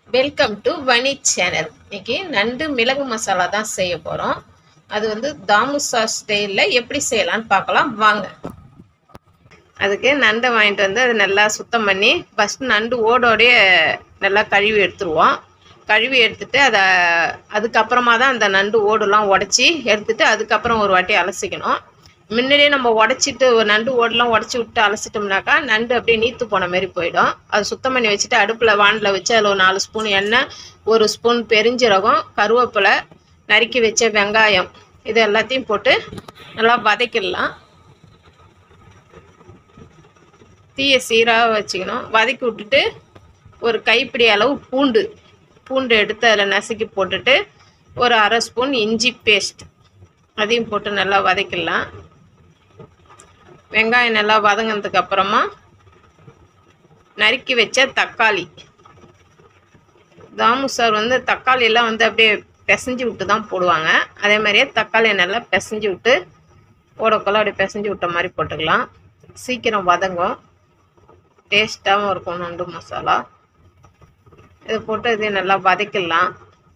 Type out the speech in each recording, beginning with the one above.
welcome to வனி channel இன்னைக்கு நண்டு மிளகு மசாலா தான் செய்ய போகிறோம் அது வந்து தாமுசா ஸ்டைலில் எப்படி செய்யலாம்னு பார்க்கலாம் வாங்க அதுக்கு நண்டை வாங்கிட்டு வந்து அதை நல்லா சுத்தம் பண்ணி ஃபஸ்ட்டு நண்டு ஓடோடைய நல்லா கழுவி எடுத்துருவோம் கழுவி எடுத்துட்டு அதை அதுக்கப்புறமா தான் அந்த நண்டு ஓடுலாம் உடச்சி எடுத்துட்டு அதுக்கப்புறம் ஒரு வாட்டி அலசிக்கணும் முன்னாடியே நம்ம உடச்சிட்டு ஒரு நண்டு ஓடெல்லாம் உடச்சி விட்டு அலசிட்டோம்னாக்கா நண்டு அப்படியே நீத்து போன மாதிரி போயிடும் அது சுத்தம் பண்ணி வச்சுட்டு அடுப்பில் வானில் வச்சு அதில் ஒரு நாலு ஸ்பூன் எண்ணெய் ஒரு ஸ்பூன் பெருஞ்சீரகம் கருவேப்பிலை நறுக்கி வச்ச வெங்காயம் இது எல்லாத்தையும் போட்டு நல்லா வதக்கிடலாம் தீயை சீராக வச்சுக்கணும் வதக்கி விட்டுட்டு ஒரு கைப்பிடி அளவு பூண்டு பூண்டு எடுத்து அதில் நசுக்கி போட்டுட்டு ஒரு அரை ஸ்பூன் இஞ்சி பேஸ்ட் அதையும் போட்டு நல்லா வதக்கிடலாம் வெங்காயம் நல்லா வதங்கினதுக்கு அப்புறமா நறுக்கி வச்ச தக்காளி தாமு சார் வந்து தக்காளி எல்லாம் வந்து அப்படியே பிசைஞ்சு விட்டு தான் போடுவாங்க அதே மாதிரியே தக்காளியை நல்லா பிசைஞ்சு விட்டு ஓடக்குள்ள அப்படியே பிசைஞ்சு விட்ட மாதிரி போட்டுக்கலாம் சீக்கிரம் வதங்கும் டேஸ்ட்டாகவும் இருக்கும் நண்டு மசாலா இதை போட்டு இதையும் நல்லா வதக்கிடலாம்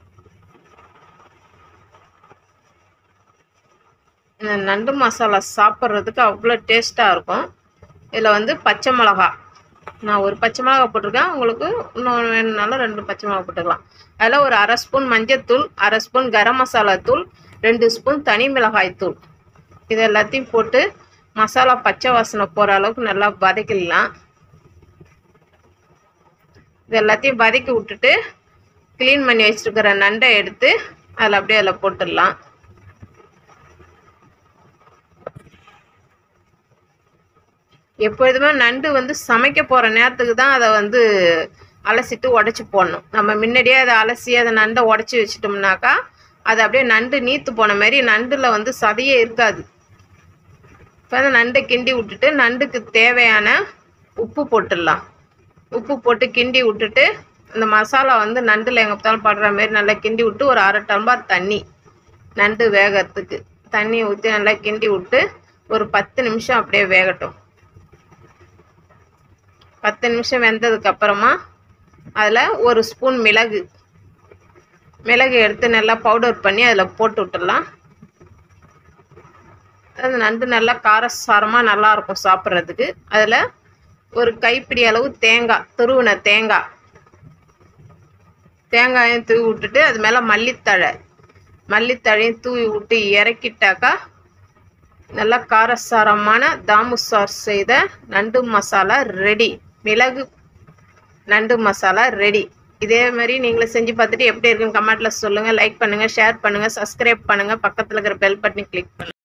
இந்த நண்டு மசாலா சாப்பிட்றதுக்கு அவ்வளோ டேஸ்ட்டாக இருக்கும் இதில் வந்து பச்சை மிளகா நான் ஒரு பச்சை மிளகா போட்டிருக்கேன் உங்களுக்கு இன்னொன்று வேணும்னாலும் ரெண்டு பச்சை மிளகா போட்டுக்கலாம் அதில் ஒரு அரை ஸ்பூன் மஞ்சத்தூள் அரை ஸ்பூன் கரம் மசாலா தூள் ரெண்டு ஸ்பூன் தனி மிளகாய் தூள் இது எல்லாத்தையும் போட்டு மசாலா பச்சை வாசனை போகிற அளவுக்கு நல்லா வதக்கிடலாம் இது எல்லாத்தையும் வதக்கி விட்டுட்டு க்ளீன் பண்ணி வச்சுருக்கிற நண்டை எடுத்து அதில் அப்படியே அதில் போட்டுடலாம் எப்பொழுதுமே நண்டு வந்து சமைக்க போகிற நேரத்துக்கு தான் அதை வந்து அலசிட்டு உடச்சி போடணும் நம்ம முன்னாடியே அதை அலசி அதை நண்டை உடச்சி வச்சிட்டோம்னாக்கா அது அப்படியே நண்டு நீத்து போன மாதிரி நண்டில் வந்து சதையே இருக்காது இப்போ அந்த நண்டை கிண்டி விட்டுட்டு நண்டுக்கு தேவையான உப்பு போட்டுடலாம் உப்பு போட்டு கிண்டி விட்டுட்டு இந்த மசாலா வந்து நண்டில் எங்கே பார்த்தாலும் படுற மாதிரி நல்லா கிண்டி விட்டு ஒரு அரை டம்பார் தண்ணி நண்டு வேகறதுக்கு தண்ணி ஊற்றி நல்லா கிண்டி விட்டு ஒரு பத்து நிமிஷம் அப்படியே வேகட்டும் பத்து நிமிஷம் வெந்ததுக்கு அப்புறமா அதில் ஒரு ஸ்பூன் மிளகு மிளகு எடுத்து நல்லா பவுடர் பண்ணி அதில் போட்டு விட்டுடலாம் அது நண்டு நல்லா காரசாரமாக நல்லா இருக்கும் சாப்பிட்றதுக்கு அதில் ஒரு கைப்பிடி அளவு தேங்காய் துருவின தேங்காய் தேங்காயும் தூவி விட்டுட்டு அது மேலே மல்லித்தழை மல்லித்தழையும் தூவி விட்டு இறக்கிட்டாக்கா நல்லா காரசாரமான தாமுசார் செய்த நண்டு மசாலா ரெடி மிளகு நண்டு மசாலா ரெடி இதே மாதிரி நீங்களும் செஞ்சு பார்த்துட்டு எப்படி இருக்குன்னு கமெண்ட்டில் சொல்லுங்கள் லைக் பண்ணுங்கள் ஷேர் பண்ணுங்கள் சப்ஸ்கிரைப் பண்ணுங்கள் பக்கத்தில் இருக்கிற பெல் பட்டனை கிளிக் பண்ணுங்கள்